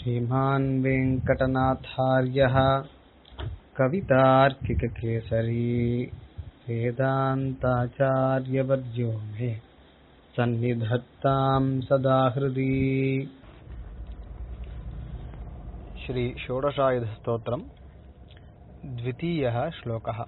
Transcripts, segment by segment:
श्रीमान् वेङ्कटनाथार्यः कवितार्किककेसरी वेदान्ताचार्यवर्यो मे सन्निधत्तां सदा हृदि श्री षोडशायुधस्तोत्रम् द्वितीयः श्लोकः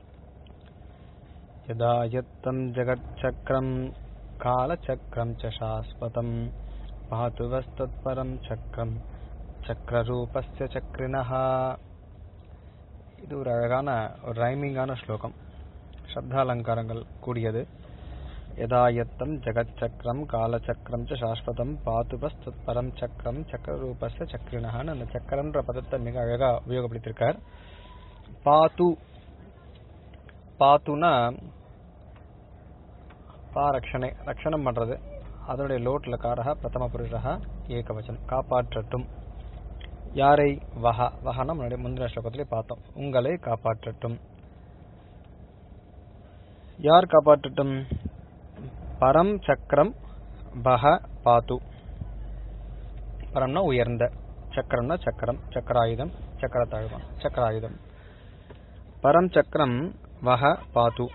यदा यत्तं जगच्चक्रं कालचक्रं च शाश्वतं पातु वस्तत्परं चक्रं சக்கரரூபஸ்ய சக்ரினஹா இது ஒரு அழகான ஒரு ரைமிங்கான ஸ்லோகம் சப்தாலங்காரங்கள் கூடியது யதாயத்தம் ஜெகச்சக்கரம் காலச்சக்கரம் ச சாஸ்வதம் பாதுபஸ்துத்பரம் சக்கரம் சக்கரரூபஸ்ய சக்ரினஹான்னு அந்த சக்கரன்ற பதத்தை மிக அழகா உபயோகப்படுத்தியிருக்கார் பாத்து பாத்துனா பா ரக்ஷனை ரக்ஷணம் பண்றது அதனுடைய லோட்ல காரக பிரதம புருஷா ஏகவச்சனம் காப்பாற்றட்டும் யாரை வஹ வஹனா முன்னாடி முந்தின ஸ்லோகத்திலே பார்த்தோம் உங்களை காப்பாற்றட்டும் யார் காப்பாற்றட்டும் பரம் சக்கரம் பஹ பாத்து பரம்னா உயர்ந்த சக்கரம்னா சக்கரம் சக்கராயுதம் சக்கரத்தாழ்வான் சக்கராயுதம் பரம் சக்கரம் வஹ பாத்து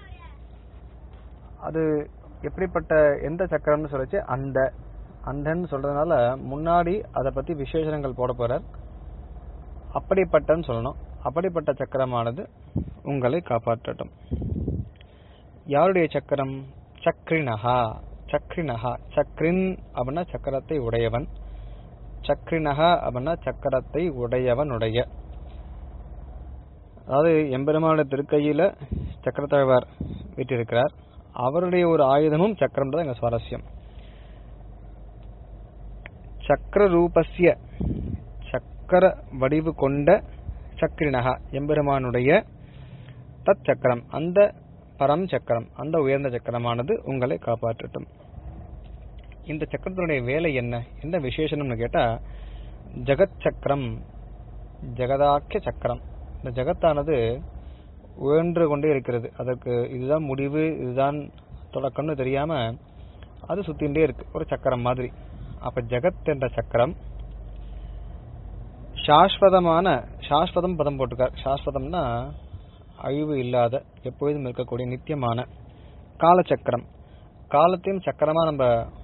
அது எப்படிப்பட்ட எந்த சக்கரம்னு சொல்லிச்சு அந்த அந்தன்னு சொல்றதுனால முன்னாடி அதை பத்தி விசேஷணங்கள் போட போறார் அப்படிப்பட்டன்னு சொல்லணும் அப்படிப்பட்ட சக்கரமானது உங்களை காப்பாற்றட்டும் யாருடைய சக்கரம் சக்ரினஹா சக்ரினஹா சக்ரின் அப்படின்னா சக்கரத்தை உடையவன் சக்ரினஹா அப்படின்னா சக்கரத்தை உடையவன் உடைய அதாவது எம்பெருமானுடைய திருக்கையில சக்கரத்தாழ்வார் வீட்டிருக்கிறார் அவருடைய ஒரு ஆயுதமும் சக்கரம் தான் எங்க சுவாரஸ்யம் சக்கர ரூபஸ்ய சக்கர வடிவு கொண்ட சக்ரினகா எம்பெருமானுடைய தத் சக்கரம் அந்த பரம் சக்கரம் அந்த உயர்ந்த சக்கரமானது உங்களை காப்பாற்றட்டும் இந்த சக்கரத்தினுடைய வேலை என்ன என்ன விசேஷம்னு கேட்டா ஜெகத் சக்கரம் ஜெகதாக்கிய சக்கரம் இந்த ஜெகத்தானது உயன்று கொண்டே இருக்கிறது அதற்கு இதுதான் முடிவு இதுதான் தொடக்கம்னு தெரியாம அது சுத்தின்றே இருக்கு ஒரு சக்கரம் மாதிரி அப்ப ஜெகத் என்ற சக்கரம் சாஸ்வதமான சாஸ்வதம் பதம் போட்டிருக்கார் சாஸ்வதம்னா அழிவு இல்லாத எப்பொழுதும் இருக்கக்கூடிய நித்தியமான காலச்சக்கரம் காலத்தையும் சக்கரமா நம்ம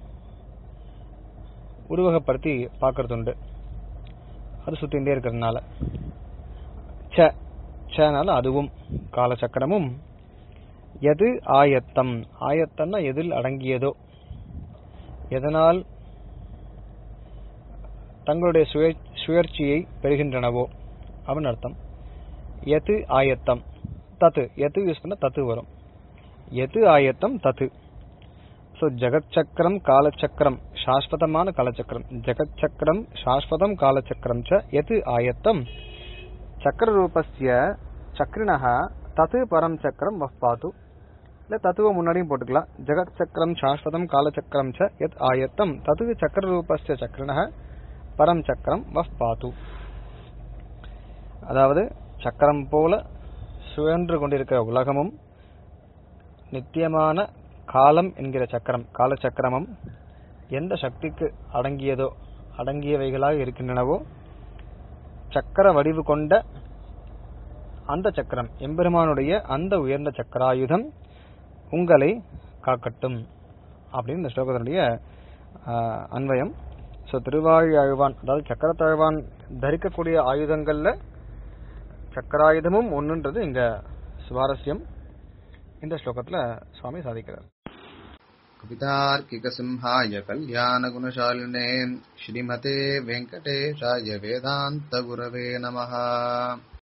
உருவகப்படுத்தி பார்க்கறது உண்டு அது சுத்தின்றே இருக்கிறதுனால ச சனால அதுவும் காலச்சக்கரமும் எது ஆயத்தம் ஆயத்தம்னா எதில் அடங்கியதோ எதனால் தங்களுடைய சுயற்சியை பெறுகின்றனவோ அப்படின்னு அர்த்தம் எது ஆயத்தம் தத்து எது யூஸ் பண்ண தத்து வரும் எது ஆயத்தம் தத்து ஸோ ஜெகத் சக்கரம் காலச்சக்கரம் சாஸ்வதமான காலச்சக்கரம் ஜெகத் சக்கரம் சாஸ்வதம் காலச்சக்கரம் ச எது ஆயத்தம் சக்கரரூபஸ்ய சக்ரினக தத்து பரம் சக்கரம் வஃபாத்து இல்ல தத்துவ முன்னாடியும் போட்டுக்கலாம் ஜெகத் சக்கரம் சாஸ்வதம் காலச்சக்கரம் ச எத் ஆயத்தம் தத்து சக்கரரூபஸ்ய சக்ரினக பரம் சக்கரம் வஃபாத்து அதாவது சக்கரம் போல சுழன்று கொண்டிருக்கிற உலகமும் நித்தியமான காலம் என்கிற சக்கரம் காலச்சக்கரமும் எந்த சக்திக்கு அடங்கியதோ அடங்கியவைகளாக இருக்கின்றனவோ சக்கர வடிவு கொண்ட அந்த சக்கரம் எம்பெருமானுடைய அந்த உயர்ந்த சக்கராயுதம் உங்களை காக்கட்டும் அப்படின்னு இந்த ஸ்லோகத்தினுடைய அன்வயம் ஸோ திருவாழி அழுவான் அதாவது சக்கரத்தாழ்வான் தரிக்கக்கூடிய ஆயுதங்கள்ல சக்கராயுதமும் ஒன்றுன்றது இங்க சுவாரஸ்யம் இந்த ஸ்லோகத்துல சுவாமி சாதிக்கிறார் कवितार्किकसिंहाय कल्याणगुणशालिने श्रीमते वेङ्कटेशाय वेदान्तगुरवे नमः